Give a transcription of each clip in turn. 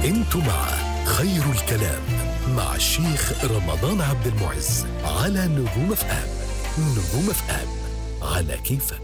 انتوا مع خير الكلام مع الشيخ رمضان عبد المعز على نجوم اف ام نجوم اف ام على كيفك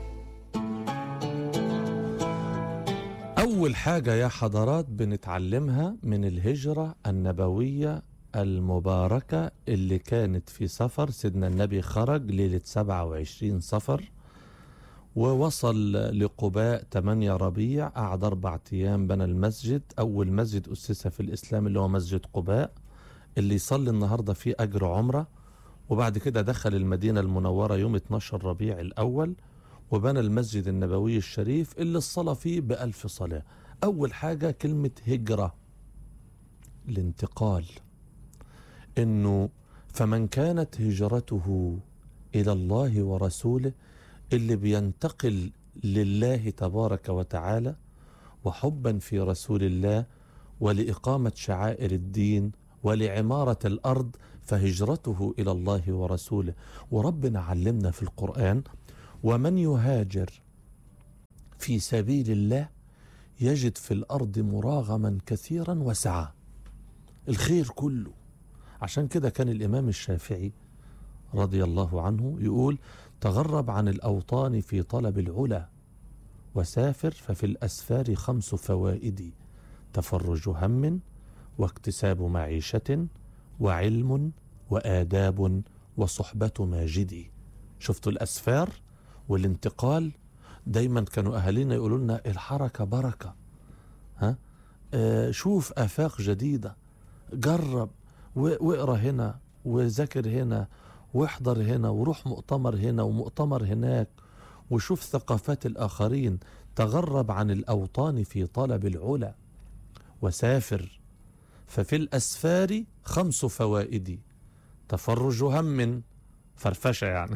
أول حاجة يا حضرات بنتعلمها من الهجرة النبوية المباركة اللي كانت في سفر سيدنا النبي خرج ليلة 27 سفر ووصل لقباء 8 ربيع قعد أربع أيام بنى المسجد أول مسجد أسس في الإسلام اللي هو مسجد قباء اللي يصلي النهاردة فيه أجر عمرة وبعد كده دخل المدينة المنورة يوم 12 ربيع الأول وبنى المسجد النبوي الشريف اللي الصلاة فيه بألف صلاة أول حاجة كلمة هجرة الانتقال إنه فمن كانت هجرته إلى الله ورسوله اللي بينتقل لله تبارك وتعالى وحبا في رسول الله ولإقامة شعائر الدين ولعمارة الأرض فهجرته إلى الله ورسوله وربنا علمنا في القرآن ومن يهاجر في سبيل الله يجد في الأرض مراغما كثيرا وسعة الخير كله عشان كده كان الإمام الشافعي رضي الله عنه يقول تغرب عن الأوطان في طلب العلا وسافر ففي الأسفار خمس فوائد تفرج هم واكتساب معيشة وعلم وآداب وصحبة ماجدي شفتوا الأسفار والانتقال دايما كانوا أهالينا يقولوا لنا الحركة بركة ها آه شوف آفاق جديدة جرب و- واقرا هنا وذاكر هنا واحضر هنا وروح مؤتمر هنا ومؤتمر هناك وشوف ثقافات الآخرين تغرب عن الأوطان في طلب العلا وسافر ففي الأسفار خمس فوائد تفرج هم فرفشة يعني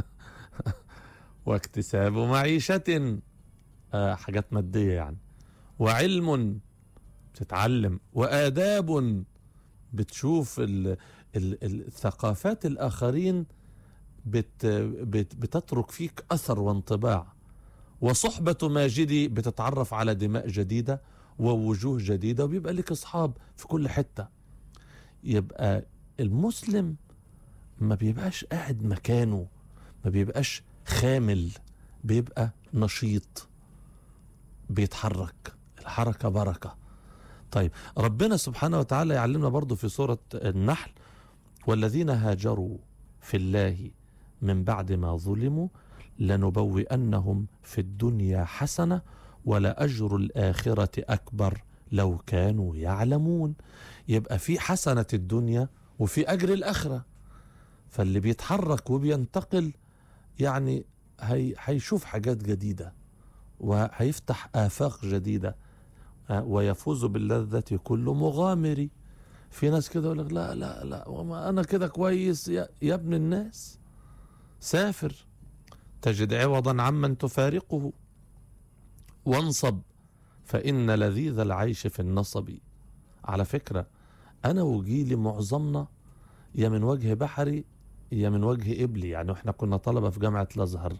واكتساب معيشة آه حاجات مادية يعني وعلم بتتعلم وآداب بتشوف ال ال الثقافات الآخرين بت بت بتترك فيك أثر وانطباع وصحبة ماجدي بتتعرف على دماء جديدة ووجوه جديدة وبيبقى لك أصحاب في كل حتة يبقى المسلم ما بيبقاش قاعد مكانه ما بيبقاش خامل بيبقى نشيط بيتحرك الحركة بركة طيب ربنا سبحانه وتعالى يعلمنا برضو في سورة النحل والذين هاجروا في الله من بعد ما ظلموا لنبوئنهم في الدنيا حسنة ولأجر الآخرة أكبر لو كانوا يعلمون يبقى في حسنة الدنيا وفي أجر الآخرة فاللي بيتحرك وبينتقل يعني هي هيشوف حاجات جديدة وهيفتح آفاق جديدة آه، ويفوز باللذة كل مغامر في ناس كده يقول لك لا لا لا وما أنا كده كويس يا, يا ابن الناس سافر تجد عوضا عمن تفارقه وانصب فإن لذيذ العيش في النصب على فكرة أنا وجيلي معظمنا يا من وجه بحري يا من وجه إبلي يعني احنا كنا طلبة في جامعة الأزهر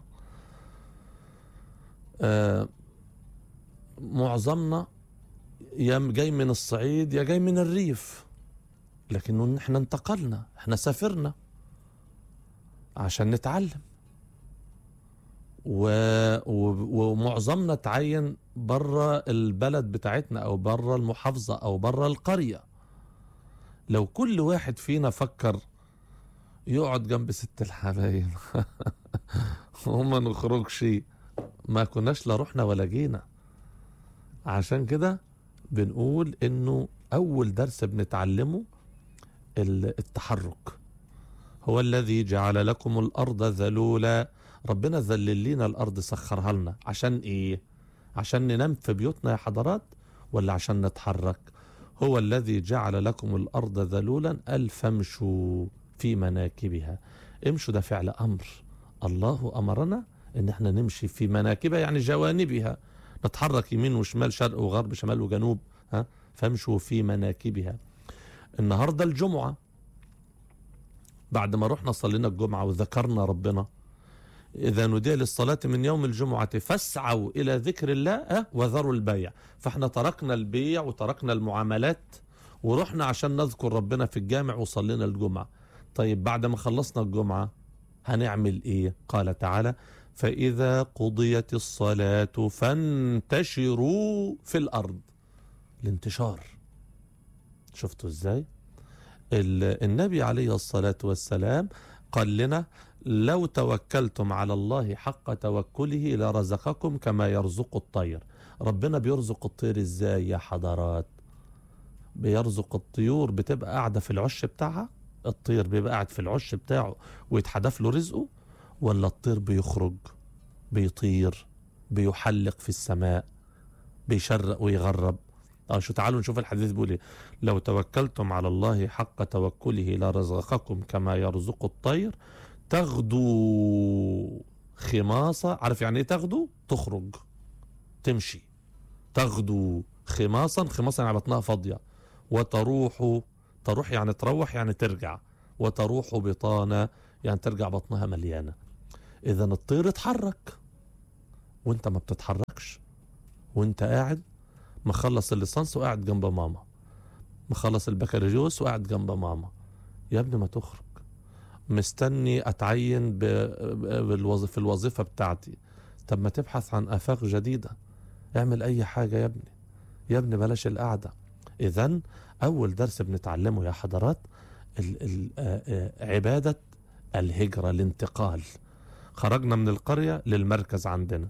آه معظمنا يا جاي من الصعيد يا جاي من الريف لكنه احنا انتقلنا احنا سافرنا عشان نتعلم و... و... ومعظمنا تعين بره البلد بتاعتنا او بره المحافظة او بره القرية لو كل واحد فينا فكر يقعد جنب ست الحبايب وما نخرجش ما كناش لا رحنا ولا جينا عشان كده بنقول انه اول درس بنتعلمه ال- التحرك هو الذي جعل لكم الارض ذلولا ربنا ذلل لنا الارض سخرها لنا عشان ايه عشان ننام في بيوتنا يا حضرات ولا عشان نتحرك هو الذي جعل لكم الارض ذلولا قال فامشوا في مناكبها امشوا ده فعل امر الله امرنا ان احنا نمشي في مناكبها يعني جوانبها نتحرك يمين وشمال شرق وغرب شمال وجنوب ها فامشوا في مناكبها النهارده الجمعه بعد ما رحنا صلينا الجمعه وذكرنا ربنا إذا نودي للصلاة من يوم الجمعة فاسعوا إلى ذكر الله أه وذروا البيع فاحنا تركنا البيع وتركنا المعاملات ورحنا عشان نذكر ربنا في الجامع وصلينا الجمعة طيب بعد ما خلصنا الجمعة هنعمل إيه قال تعالى فإذا قضيت الصلاة فانتشروا في الأرض الانتشار شفتوا إزاي ال- النبي عليه الصلاة والسلام قال لنا لو توكلتم على الله حق توكله لرزقكم كما يرزق الطير ربنا بيرزق الطير ازاي يا حضرات بيرزق الطيور بتبقى قاعدة في العش بتاعها الطير بيبقى قاعد في العش بتاعه ويتحدف له رزقه ولا الطير بيخرج بيطير بيحلق في السماء بيشرق ويغرب اه شو تعالوا نشوف الحديث بيقول ايه لو توكلتم على الله حق توكله لرزقكم كما يرزق الطير تغدو خماصة عارف يعني ايه تغدو تخرج تمشي تغدو خماصا خماصا يعني بطنها فاضية وتروح تروح يعني تروح يعني ترجع وتروح بطانة يعني ترجع بطنها مليانة إذا الطير اتحرك وانت ما بتتحركش وانت قاعد مخلص الليسانس وقاعد جنب ماما مخلص البكالوريوس وقاعد جنب ماما يا ابني ما تخرج مستني اتعين ب- بالوظيفة في الوظيفة بتاعتي طب ما تبحث عن آفاق جديدة اعمل أي حاجة يا ابني يا ابني بلاش القعدة إذا أول درس بنتعلمه يا حضرات ال ال آه، آه، عبادة الهجرة الانتقال خرجنا من القرية للمركز عندنا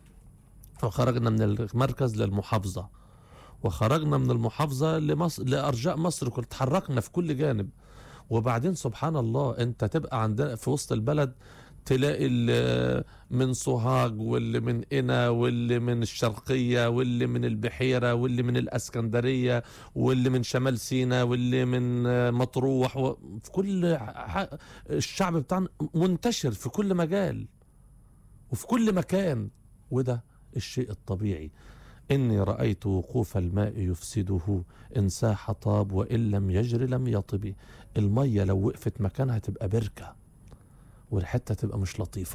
وخرجنا من المركز للمحافظة وخرجنا من المحافظة لمصر لأرجاء مصر كل تحركنا في كل جانب وبعدين سبحان الله انت تبقى عندنا في وسط البلد تلاقي اللي من سوهاج واللي من قنا واللي من الشرقية واللي من البحيرة واللي من الأسكندرية واللي من شمال سيناء واللي من آه، مطروح و- في كل ح- الشعب بتاعنا منتشر في كل مجال وفي كل مكان وده الشيء الطبيعي إني رأيت وقوف الماء يفسده إن ساح طاب وإن لم يجري لم يطب المية لو وقفت مكانها تبقى بركة والحتة تبقى مش لطيفة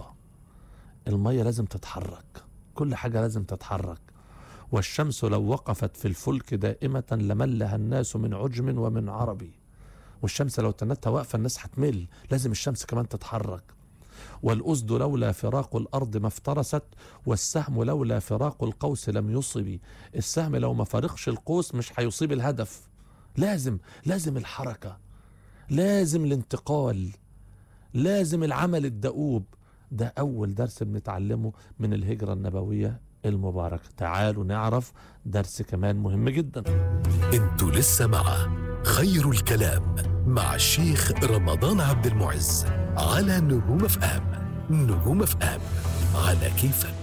المية لازم تتحرك كل حاجة لازم تتحرك والشمس لو وقفت في الفلك دائمة لملها الناس من عجم ومن عربي والشمس لو تنتها واقفة الناس هتمل لازم الشمس كمان تتحرك والأسد لولا فراق الأرض ما افترست والسهم لولا فراق القوس لم يصب السهم لو ما فارقش القوس مش هيصيب الهدف لازم لازم الحركة لازم الانتقال لازم العمل الدؤوب ده أول درس بنتعلمه من الهجرة النبوية المباركة تعالوا نعرف درس كمان مهم جدا انتوا لسه مع خير الكلام مع الشيخ رمضان عبد المعز على نجوم اف ام نجوم اف ام على كيفك